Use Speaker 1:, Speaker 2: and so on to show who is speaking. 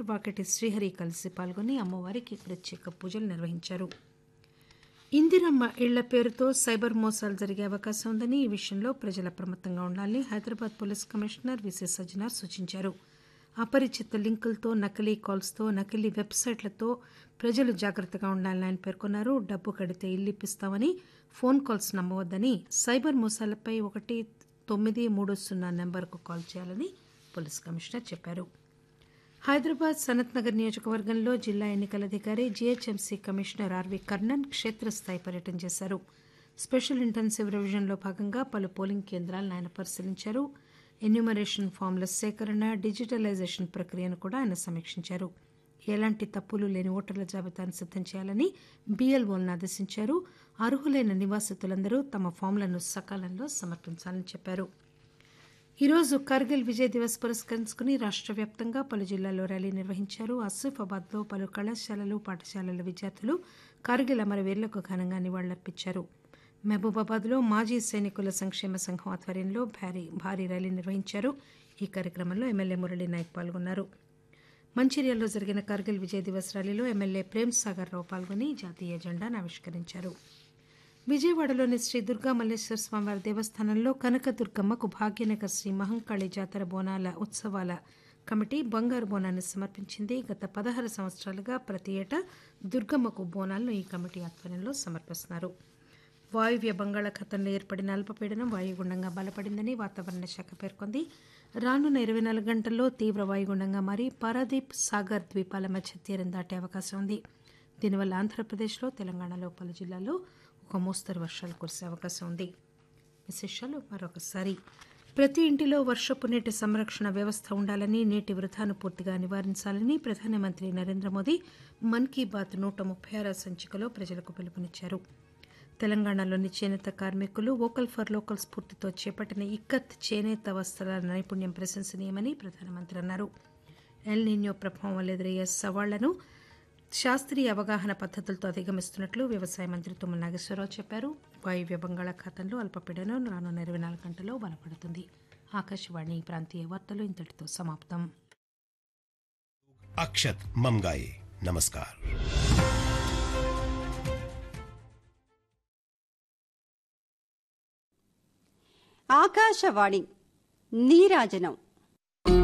Speaker 1: వాకటి శ్రీహరి కలిసి పాల్గొని అమ్మవారికి ప్రత్యేక పూజలు నిర్వహించారు ఇందిరమ్మ ఇళ్ల పేరుతో సైబర్ మోసాలు జరిగే అవకాశం ఉందని ఈ విషయంలో ప్రజలు అప్రమత్తంగా ఉండాలని Hyderabad police commissioner VC Sajjanar సూచించారు అపరిచిత లింకులతో నకిలీ కాల్స్తో నకిలీ వెబ్సైట్లతో ప్రజలు జాగ్రత్తగా ఉండాలని ఆయన పేర్కొన్నారు డబ్బు కడితే ఇల్లు ఇప్పిస్తామని ఫోన్ కాల్స్ నమ్మవద్దని సైబర్ మోసాలపై ఒకటి తొమ్మిది మూడు సున్నా నెంబర్కు కాల్ చేయాలని పోలీస్ కమిషనర్ చెప్పారు హైదరాబాద్ సనత్ నగర్ నియోజకవర్గంలో జిల్లా ఎన్నికల అధికారి జీహెచ్ఎంసీ కమిషనర్ ఆర్వి కర్ణన్ క్షేత్రస్థాయి పర్యటన చేశారు స్పెషల్ ఇంటెన్సివ్ రివిజన్లో భాగంగా పలు పోలింగ్ కేంద్రాలను ఆయన పరిశీలించారు ఎన్యూమరేషన్ ఫామ్ల సేకరణ డిజిటలైజేషన్ ప్రక్రియను కూడా ఆయన సమీక్షించారు ఎలాంటి తప్పులు లేని ఓటర్ల జాబితాను సిద్దం చేయాలని బీఎల్ఓలను ఆదేశించారు అర్హులైన నివాసితులందరూ తమ ఫామ్లను సకాలంలో సమర్పించాలని చెప్పారు ఈరోజు కార్గిల్ విజయ్ దివస్ పురస్కరించుకుని రాష్ట్ర వ్యాప్తంగా పలు జిల్లాల్లో ర్యాలీ నిర్వహించారు ఆసిఫాబాద్లో పలు కళాశాలలు పాఠశాలల విద్యార్థులు కార్గిల్ అమరవీరులకు ఘనంగా నివాళులర్పించారు మహబూబాబాద్లో మాజీ సైనికుల సంక్షేమ సంఘం ఆధ్వర్యంలో భారీ భారీ ర్యాలీ నిర్వహించారు ఈ కార్యక్రమంలో ఎమ్మెల్యే మురళీ నాయక్ పాల్గొన్నారు మంచిర్యాలలో జరిగిన కార్గిల్ విజయ్ దివస్ ర్యాలీలో ఎమ్మెల్యే ప్రేమ్ సాగర్ రావు పాల్గొని జాతీయ జెండాను ఆవిష్కరించారు విజయవాడలోని శ్రీ దుర్గా మల్లేశ్వర స్వామివారి దేవస్థానంలో కనకదుర్గమ్మకు భాగ్యనగర్ శ్రీ మహంకాళి జాతర బోనాల ఉత్సవాల కమిటీ బంగారు బోనాన్ని సమర్పించింది గత పదహారు సంవత్సరాలుగా ప్రతి ఏటా దుర్గమ్మకు బోనాలను ఈ కమిటీ ఆధ్వర్యంలో సమర్పిస్తున్నారు వాయువ్య బంగాళాఖాతంలో ఏర్పడిన అల్పపీడనం వాయుగుండంగా బలపడిందని వాతావరణ శాఖ పేర్కొంది రానున్న ఇరవై నాలుగు గంటల్లో తీవ్ర వాయుగుండంగా మారి పారాదీప్ సాగర్ ద్వీపాల మధ్య తీరం దాటే అవకాశం ఉంది దీనివల్ల ఆంధ్రప్రదేశ్లో తెలంగాణలో పలు జిల్లాల్లో ఒక మోస్తరు వర్షాలు కురిసే అవకాశం ఉంది విశేషాలు మరొకసారి ప్రతి ఇంటిలో వర్షపు నీటి సంరక్షణ వ్యవస్థ ఉండాలని నీటి వృధాను పూర్తిగా నివారించాలని ప్రధానమంత్రి నరేంద్ర మోదీ మన్ కీ బాత్ నూట ముప్పై ఆరో సంచికలో ప్రజలకు పిలుపునిచ్చారు తెలంగాణలోని చేనేత కార్మికులు వోకల్ ఫర్ లోకల్ స్ఫూర్తితో చేపట్టిన ఇక్కత్ చేనేత వస్త్రాల నైపుణ్యం ప్రశంసనీయమని ప్రధానమంత్రి అన్నారు ఎల్ నీన్యో ప్రభావం వల్ల ఎదురయ్యే సవాళ్లను శాస్త్రీయ అవగాహన పద్ధతులతో అధిగమిస్తున్నట్లు వ్యవసాయ మంత్రి తుమ్మల నాగేశ్వరరావు చెప్పారు వాయువ్య బంగాళాఖాతంలో అల్పపీడనం రానున్న ఇరవై నాలుగు గంటల్లో బలపడుతుంది ఆకాశవాణి ప్రాంతీయ వార్తలు ఇంతటితో సమాప్తం
Speaker 2: अक्षत ममगाए नमस्कार
Speaker 3: ఆకాశవాణి నీరాజనం